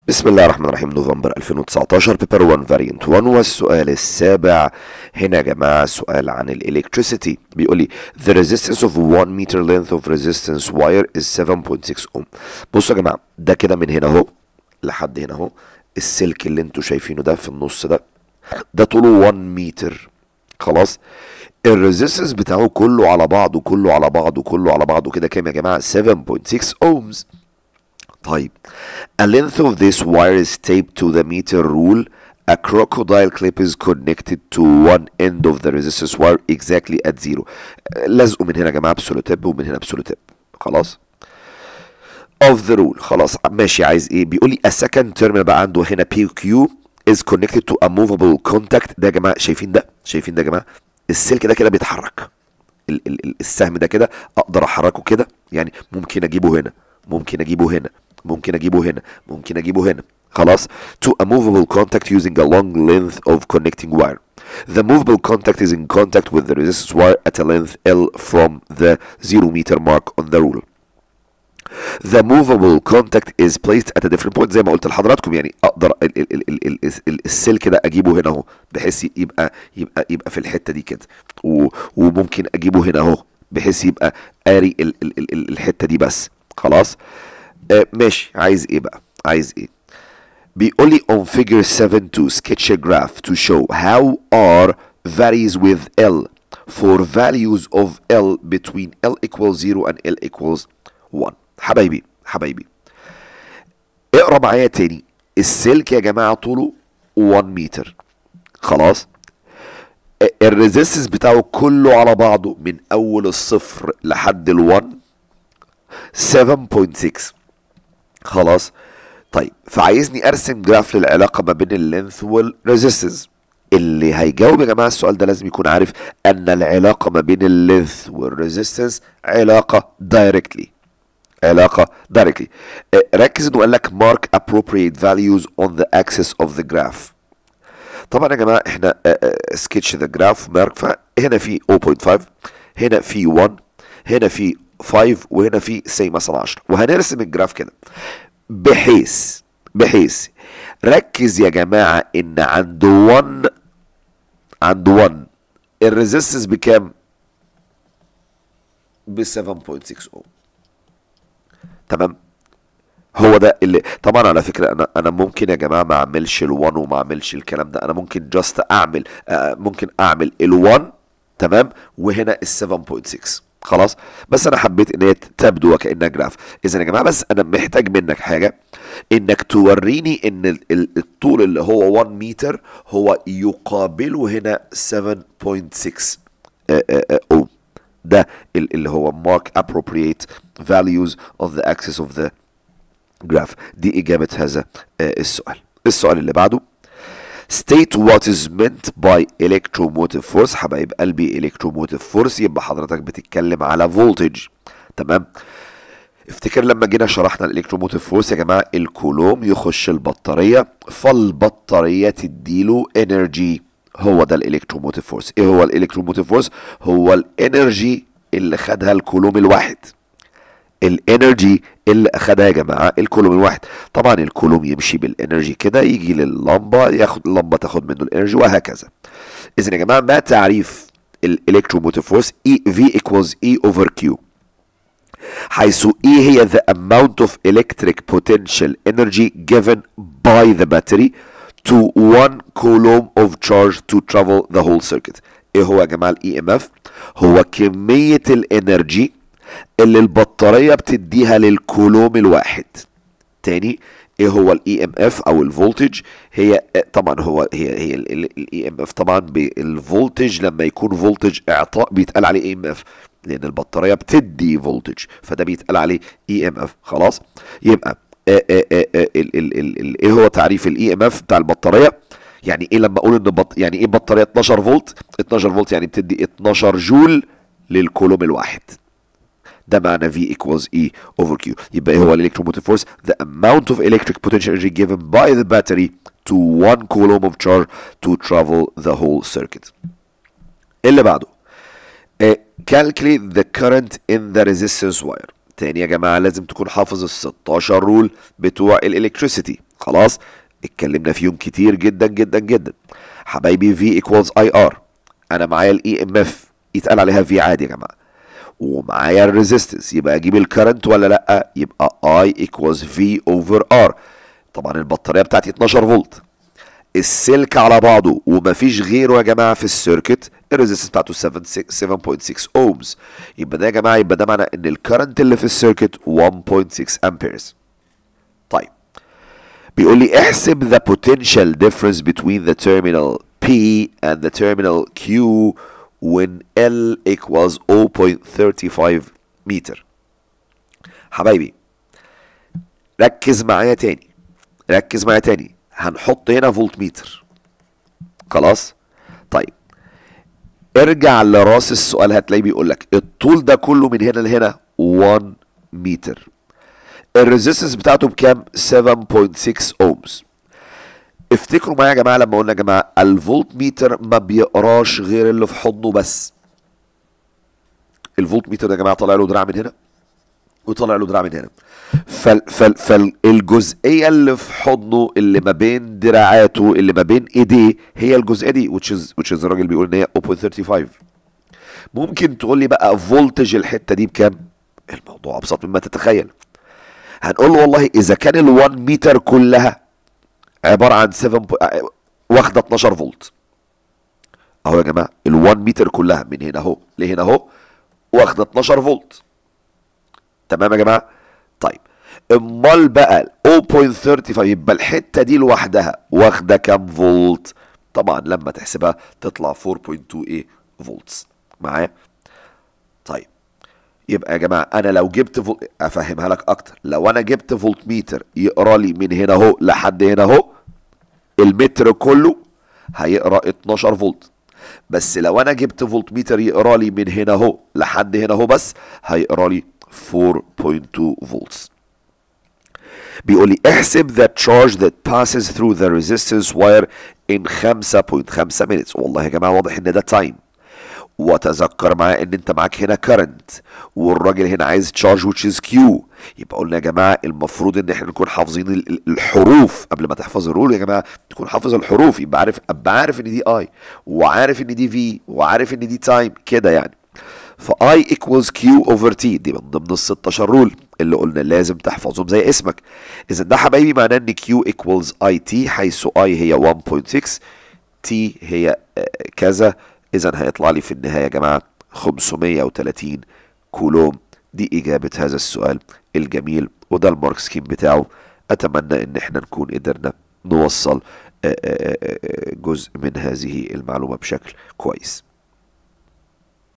بسم الله الرحمن الرحيم نوفمبر 2019 بيبر 1 فاريانت 1 والسؤال السابع هنا يا جماعة سؤال عن الالكتريسيتي بيقول لي the resistance of 1 meter length of resistance wire is 7.6 ohm بصوا يا جماعة ده كده من هنا اهو لحد هنا اهو السلك اللي انتوا شايفينه ده في النص ده ده طوله 1 متر خلاص الريزيستنس بتاعه كله على بعضه كله على بعضه كله على بعضه كده كام يا جماعة 7.6 ohms طيب a length of this wire is taped to the meter rule a crocodile clip is connected to one end of the resistance wire exactly at zero لزقوا من هنا يا جماعة بسولوتيب ومن هنا بسولوتيب خلاص of the rule خلاص ماشي عايز ايه بيقول لي a second terminal بقى عنده هنا P Q is connected to a movable contact ده يا جماعة شايفين ده شايفين ده يا جماعة السلك ده كده بيتحرك ال- ال- ال- السهم ده كده اقدر احركه كده يعني ممكن اجيبه هنا ممكن اجيبه هنا ممكن اجيبه هنا ممكن اجيبه هنا خلاص to a movable contact using a long length of connecting wire The movable contact is in contact with the resistance wire at a length L from the 0 meter mark on the rule. The movable contact is placed at a different point زي ما قلت لحضراتكم يعني اقدر ال ال ال ال ال ال السلك ده اجيبه هنا اهو بحيث يبقى يبقى يبقى في الحته دي كده و- وممكن اجيبه هنا اهو بحيث يبقى قاري ال ال ال ال الحته دي بس خلاص آه ماشي عايز ايه بقى عايز ايه بيقول لي on figure 7 to sketch a graph to show how R varies with L for values of L between L equals 0 and L equals 1 حبايبي حبايبي اقرا معايا تاني السلك يا جماعة طوله 1 متر خلاص الريزيستنس بتاعه كله على بعضه من اول الصفر لحد ال1 7.6 خلاص طيب فعايزني ارسم جراف للعلاقه ما بين اللينث والريزيستنس اللي هيجاوب يا جماعه السؤال ده لازم يكون عارف ان العلاقه ما بين اللينث والريزيستنس علاقه دايركتلي علاقه دايركتلي ركز انه قال لك mark appropriate values on the axis of the graph طبعا يا جماعه احنا سكتش ذا جراف مارك فهنا في 0.5 هنا في 1 هنا في 5 وهنا في سي مثلا 10 وهنرسم الجراف كده بحيث بحيث ركز يا جماعه ان عند 1 عند 1 الريزيستنس بكام؟ ب 7.6 اوم تمام هو ده اللي طبعا على فكره انا انا ممكن يا جماعه ما اعملش ال1 وما اعملش الكلام ده انا ممكن جاست اعمل آه ممكن اعمل ال1 تمام وهنا ال 7.6 خلاص بس انا حبيت ان هي تبدو وكانها جراف اذا يا جماعه بس انا محتاج منك حاجه انك توريني ان ال- ال- الطول اللي هو 1 متر هو يقابله هنا 7.6 آه، آه، آه، اوم ده ال- اللي هو mark appropriate values on the axis of the graph دي إجابة هذا آه، السؤال السؤال اللي بعده state what is meant by electromotive force حبايب قلبي electromotive force يبقى حضرتك بتتكلم على voltage تمام افتكر لما جينا شرحنا الالكتروموتيف فورس يا جماعه الكولوم يخش البطاريه فالبطاريه تديله انرجي هو ده الالكتروموتيف فورس ايه هو الالكتروموتيف فورس هو الانرجي اللي خدها الكولوم الواحد الانرجي اللي اخدها يا جماعه الكولوم الواحد طبعا الكولوم يمشي بالانرجي كده يجي لللمبه ياخد اللمبه تاخد منه الانرجي وهكذا اذا يا جماعه ما تعريف الالكتروموتيف فورس اي في ايكوالز اي اوفر كيو حيث E هي the amount of electric potential energy given by the battery to one coulomb of charge to travel the whole circuit ايه هو يا جماعه الاي ام اف هو كميه الانرجي اللي البطاريه بتديها للكولوم الواحد تاني ايه هو الاي ام اف او الفولتج هي طبعا هو هي هي الاي ام اف طبعا بالفولتج لما يكون فولتج اعطاء بيتقال عليه اي ام اف لان البطاريه بتدي فولتج فده بيتقال عليه اي ام اف خلاص يبقى آه، آه، آه، آه، ال- ال- ال- ال- ايه هو تعريف الاي ام اف بتاع البطاريه يعني ايه لما اقول ان بط... يعني ايه بطاريه 12 فولت 12 فولت يعني بتدي 12 جول للكولوم الواحد ده معنى V equals E over Q يبقى إيه هو electromotive force the amount of electric potential energy given by the battery to one coulomb of charge to travel the whole circuit اللي بعده uh, calculate the current in the resistance wire تاني يا جماعة لازم تكون حافظ ال 16 رول بتوع الالكتريسيتي خلاص اتكلمنا فيهم كتير جدا جدا جدا حبايبي في equals اي ار انا معايا الاي ام اف يتقال عليها في عادي يا جماعه ومعايا الريزيستنس يبقى اجيب الكرنت ولا لا يبقى اي equals في اوفر ار طبعا البطاريه بتاعتي 12 فولت السلك على بعضه ومفيش غيره يا جماعه في السيركت الريزيستنس بتاعته 7.6 اومز يبقى ده يا جماعه يبقى ده معنى ان الكرنت اللي في السيركت 1.6 امبيرز طيب بيقول لي احسب the potential difference between the terminal P and the terminal Q when L equals 0.35 متر حبايبي ركز معايا تاني ركز معايا تاني هنحط هنا فولت متر خلاص طيب ارجع لراس السؤال هتلاقيه بيقول لك الطول ده كله من هنا لهنا 1 متر الريزيستنس بتاعته بكام 7.6 اومز افتكروا معايا يا جماعه لما قلنا يا جماعه الفولت ميتر ما بيقراش غير اللي في حضنه بس الفولت ميتر ده يا جماعه طالع له دراع من هنا وطالع له دراع من هنا فال فال فالجزئيه اللي في حضنه اللي ما بين دراعاته اللي ما بين ايديه هي الجزئيه دي which is which is الراجل بيقول ان هي 0.35 ممكن تقول لي بقى فولتج الحته دي بكام الموضوع ابسط مما تتخيل هنقول له والله اذا كان ال1 متر كلها عباره عن 7 ب... واخده 12 فولت اهو يا جماعه ال1 متر كلها من هنا اهو لهنا اهو واخده 12 فولت تمام يا جماعه طيب امال بقى 0.35 يبقى الحته دي لوحدها واخده كام فولت طبعا لما تحسبها تطلع 4.2 ايه فولتس معايا طيب يبقى يا جماعه انا لو جبت فولت افهمها لك اكتر لو انا جبت فولت ميتر يقرا لي من هنا اهو لحد هنا اهو المتر كله هيقرا 12 فولت بس لو انا جبت فولت ميتر يقرا لي من هنا اهو لحد هنا اهو بس هيقرا لي 4.2 فولتس بيقول لي احسب the charge that passes through the resistance wire in 5.5 minutes والله يا جماعه واضح ان ده تايم وتذكر معايا ان انت معاك هنا current والراجل هنا عايز charge which is Q يبقى قلنا يا جماعه المفروض ان احنا نكون حافظين ال- ال- الحروف قبل ما تحفظ الرول يا جماعه تكون حافظ الحروف يبقى عارف ابقى عارف ان دي I وعارف ان دي V وعارف ان دي تايم كده يعني ف I equals Q over T دي من ضمن ال 16 رول اللي قلنا لازم تحفظهم زي اسمك اذا ده حبايبي معناه ان Q equals IT حيث I هي 1.6 T هي آه، كذا اذا هيطلع لي في النهايه يا جماعه 530 كولوم دي اجابه هذا السؤال الجميل وده المارك سكيم بتاعه اتمنى ان احنا نكون قدرنا نوصل آه، آه، آه، جزء من هذه المعلومه بشكل كويس